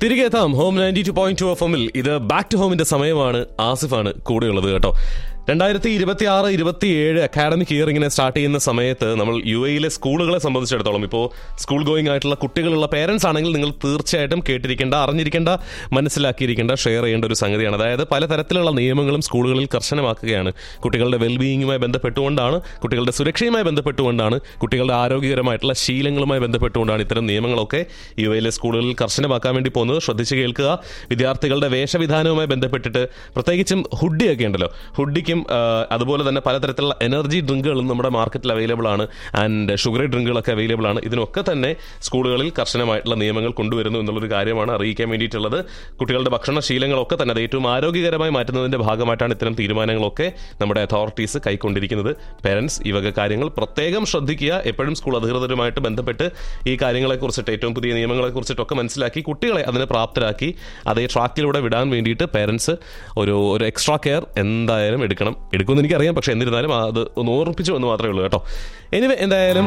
തിരികെ എത്താം home ninety two point two F എമ്മിൽ ഇത് ബാക്ക് ടു ഹോമിന്റെ സമയമാണ് ആസിഫാണ് കൂടെയുള്ളത് കേട്ടോ രണ്ടായിരത്തി ഇരുപത്തി ആറ് ഇരുപത്തി ഏഴ് അക്കാഡമിക് ഇയർ ഇങ്ങനെ സ്റ്റാർട്ട് ചെയ്യുന്ന സമയത്ത് നമ്മൾ യു എയിലെ സ്കൂളുകളെ സംബന്ധിച്ചിടത്തോളം ഇപ്പോൾ സ്കൂൾ ഗോയിങ് ആയിട്ടുള്ള കുട്ടികളുള്ള പേരൻസ് ആണെങ്കിൽ നിങ്ങൾ തീർച്ചയായിട്ടും കേട്ടിരിക്കേണ്ട അറിഞ്ഞിരിക്കേണ്ട മനസ്സിലാക്കിയിരിക്കേണ്ട ഷെയർ ചെയ്യേണ്ട ഒരു സംഗതിയാണ് അതായത് പലതരത്തിലുള്ള നിയമങ്ങളും സ്കൂളുകളിൽ കർശനമാക്കുകയാണ് കുട്ടികളുടെ വെൽബീയിങ്ങുമായി ബന്ധപ്പെട്ടുകൊണ്ടാണ് കുട്ടികളുടെ സുരക്ഷയുമായി ബന്ധപ്പെട്ടുകൊണ്ടാണ് കുട്ടികളുടെ ആരോഗ്യകരമായിട്ടുള്ള ശീലങ്ങളുമായി ബന്ധപ്പെട്ടുകൊണ്ടാണ് ഇത്തരം നിയമങ്ങളൊക്കെ യു എയിലെ സ്കൂളുകളിൽ കർശനമാക്കാൻ വേണ്ടി പോകുന്നത് ശ്രദ്ധിച്ച് കേൾക്കുക വിദ്യാർത്ഥികളുടെ വേഷവിധാനവുമായി ബന്ധപ്പെട്ടിട്ട് പ്രത്യേകിച്ചും ഹുഡിയൊക്കെ ഉണ്ടല്ലോ ഹുഡിക്കും ആ, അതുപോലെ തന്നെ പലതരത്തിലുള്ള എനർജി ഡ്രിങ്കുകളും നമ്മുടെ മാർക്കറ്റിൽ അവൈലബിൾ ആണ് ആൻഡ് ഷുഗറി ഡ്രിങ്കുകളൊക്കെ അവൈലബിൾ ആണ് ഇതിനൊക്കെ തന്നെ സ്കൂളുകളിൽ കർശനമായിട്ടുള്ള നിയമങ്ങൾ കൊണ്ടുവരുന്നു എന്നുള്ളൊരു കാര്യമാണ് അറിയിക്കാൻ വേണ്ടിയിട്ടുള്ളത് കുട്ടികളുടെ ഭക്ഷണശീലങ്ങളൊക്കെ തന്നെ അത് ഏറ്റവും ആരോഗ്യകരമായി മാറ്റുന്നതിന്റെ ഭാഗമായിട്ടാണ് ഇത്തരം തീരുമാനങ്ങളൊക്കെ നമ്മുടെ അതോറിറ്റീസ് കൈക്കൊണ്ടിരിക്കുന്നത് പേരൻസ് ഈ വക കാര്യങ്ങൾ പ്രത്യേകം ശ്രദ്ധിക്കുക എപ്പോഴും സ്കൂൾ അധികൃതരുമായിട്ട് ബന്ധപ്പെട്ട് ഈ കാര്യങ്ങളെക്കുറിച്ചിട്ട് ഏറ്റവും പുതിയ നിയമങ്ങളെക്കുറിച്ചിട്ടൊക്കെ മനസ്സിലാക്കി കുട്ടികളെ അതിന് പ്രാപ്തരാക്കി അതേ ട്രാക്കിലൂടെ വിടാൻ വേണ്ടിയിട്ട് പേരൻസ് ഒരു ഒരു എക്സ്ട്രാ കെയർ എന്തായാലും എടുക്കണം എടുക്കുമെന്ന് എനിക്കറിയാം പക്ഷെ എന്നിരുന്നാലും അത് ഒന്ന് ഓർമ്മിപ്പിച്ചു എന്ന് മാത്രമേ ഉള്ളൂ കേട്ടോ എനിവേ എന്തായാലും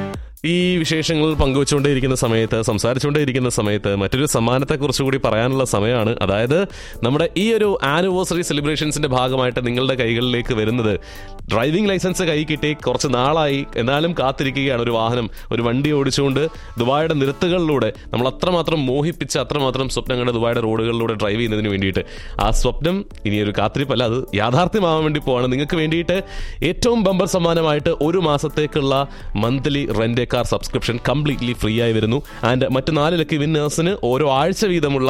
ഈ വിശേഷങ്ങൾ പങ്കുവച്ചുകൊണ്ടേയിരിക്കുന്ന സമയത്ത് സംസാരിച്ചുകൊണ്ടേയിരിക്കുന്ന സമയത്ത് മറ്റൊരു സമ്മാനത്തെക്കുറിച്ച് കൂടി പറയാനുള്ള സമയമാണ് അതായത് നമ്മുടെ ഈ ഒരു ആനിവേഴ്സറി സെലിബ്രേഷൻസിന്റെ ഭാഗമായിട്ട് നിങ്ങളുടെ കൈകളിലേക്ക് വരുന്നത് ഡ്രൈവിംഗ് ലൈസൻസ് കൈ കിട്ടി കുറച്ച് നാളായി എന്നാലും കാത്തിരിക്കുകയാണ് ഒരു വാഹനം ഒരു വണ്ടി ഓടിച്ചുകൊണ്ട് ദുബായുടെ നിരത്തുകളിലൂടെ നമ്മൾ അത്രമാത്രം മോഹിപ്പിച്ച് അത്രമാത്രം സ്വപ്നം കണ്ട ദുബായുടെ റോഡുകളിലൂടെ ഡ്രൈവ് ചെയ്യുന്നതിന് വേണ്ടിയിട്ട് ആ സ്വപ്നം ഇനി ഒരു കാത്തിരിപ്പല്ല അത് യാഥാർത്ഥ്യമാവാൻ വേണ്ടി പോവാണ് നിങ്ങൾക്ക് വേണ്ടിയിട്ട് ഏറ്റവും ബമ്പർ സമ്മാനമായിട്ട് ഒരു മാസത്തേക്കുള്ള monthly rent car subscription completely free ആയി വരുന്നു ആൻഡ് മറ്റ് നാല് ലക്കി വിന്നേഴ്സിന് ഓരോ ആഴ്ച വീതമുള്ള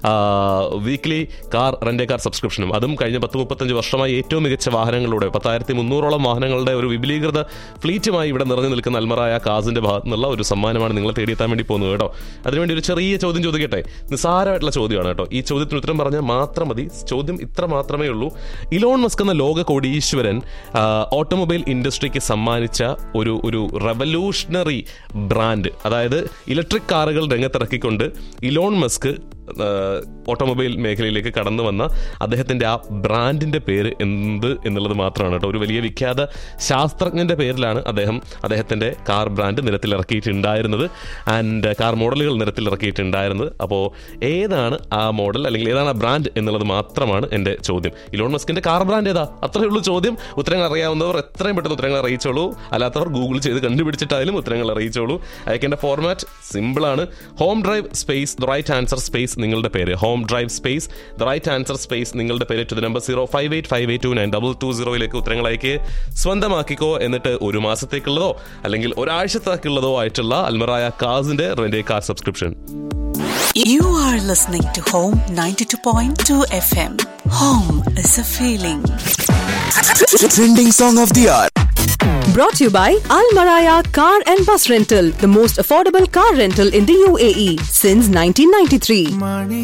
വീക്ക്ലി കാർ റെന്റ് കാർ സബ്സ്ക്രിപ്ഷനും അതും കഴിഞ്ഞ പത്ത് മുപ്പത്തഞ്ച് വർഷമായി ഏറ്റവും മികച്ച വാഹനങ്ങളുടെ പത്തായിരത്തി മുന്നൂറോളം വാഹനങ്ങളുടെ ഒരു വിപുലീകൃത ഫ്ലീറ്റുമായി ഇവിടെ നിറഞ്ഞു നിൽക്കുന്ന അൽമറായ കാസിന്റെ ഭാഗത്തു നിന്നുള്ള ഒരു സമ്മാനമാണ് നിങ്ങളെ തേടിയെത്താൻ വേണ്ടി പോകുന്നത് കേട്ടോ അതിനുവേണ്ടി ഒരു ചെറിയ ചോദ്യം ചോദിക്കട്ടെ നിസ്സാരമായിട്ടുള്ള ചോദ്യമാണ് കേട്ടോ ഈ ചോദ്യത്തിന് ഉത്തരം പറഞ്ഞാൽ മാത്രം മതി ചോദ്യം ഇത്ര മാത്രമേ ഉള്ളൂ ഇലോൺ മസ്ക് എന്ന ലോക കോടീശ്വരൻ ആ, ഓട്ടോമൊബൈൽ ഇൻഡസ്ട്രിക്ക് സമ്മാനിച്ച ഒരു ഒരു റെവല്യൂഷണറി ബ്രാൻഡ് അതായത് ഇലക്ട്രിക് കാറുകൾ രംഗത്തിറക്കിക്കൊണ്ട് ഇലോൺ മസ്ക് ആ, ഓട്ടോമൊബൈൽ മേഖലയിലേക്ക് കടന്നു വന്ന അദ്ദേഹത്തിന്റെ ആ ബ്രാൻഡിന്റെ പേര് എന്ത് എന്നുള്ളത് മാത്രമാണ് കേട്ടോ ഒരു വലിയ വിഖ്യാത ശാസ്ത്രജ്ഞന്റെ പേരിലാണ് അദ്ദേഹം അദ്ദേഹത്തിന്റെ കാർ ബ്രാൻഡ് നിരത്തിലിറക്കിയിട്ടുണ്ടായിരുന്നത് ആൻഡ് കാർ മോഡലുകൾ നിരത്തിലിറക്കിയിട്ടുണ്ടായിരുന്നത് അപ്പോൾ ഏതാണ് ആ മോഡൽ അല്ലെങ്കിൽ ഏതാണ് ആ ബ്രാൻഡ് എന്നുള്ളത് മാത്രമാണ് എൻ്റെ ചോദ്യം ഇലോൺ മസ്കിന്റെ കാർ ബ്രാൻഡ് ഏതാ അത്രയേ ഉള്ളൂ ചോദ്യം ഉത്തരങ്ങൾ അറിയാവുന്നവർ എത്രയും പെട്ടെന്ന് ഉത്തരങ്ങൾ അറിയിച്ചോളൂ അല്ലാത്തവർ ഗൂഗിൾ ചെയ്ത് കണ്ടുപിടിച്ചിട്ടായാലും ഉത്തരങ്ങൾ അറിയിച്ചോളൂ അയക്കേണ്ട ഫോർമാറ്റ് സിമ്പിളാണ് home drive space the right answer space നിങ്ങളുടെ പേര് home drive space the right answer space നിങ്ങളുടെ പേര് to the number zero five eight five eight two nine double two സീറോയിലേക്ക് ഉത്തരങ്ങൾ അയക്കുക സ്വന്തമാക്കിക്കോ എന്നിട്ട് ഒരു മാസത്തേക്കുള്ളതോ അല്ലെങ്കിൽ ഒരാഴ്ചത്തേക്കുള്ളതോ ആയിട്ടുള്ള അൽമറായ കാസിന്റെ rent car subscription You are listening to Home 92.2 FM. Home is a feeling. Trending song of the hour. Brought to you by Al Maraya Car and Bus Rental, the most affordable car rental in the UAE since 1993. Money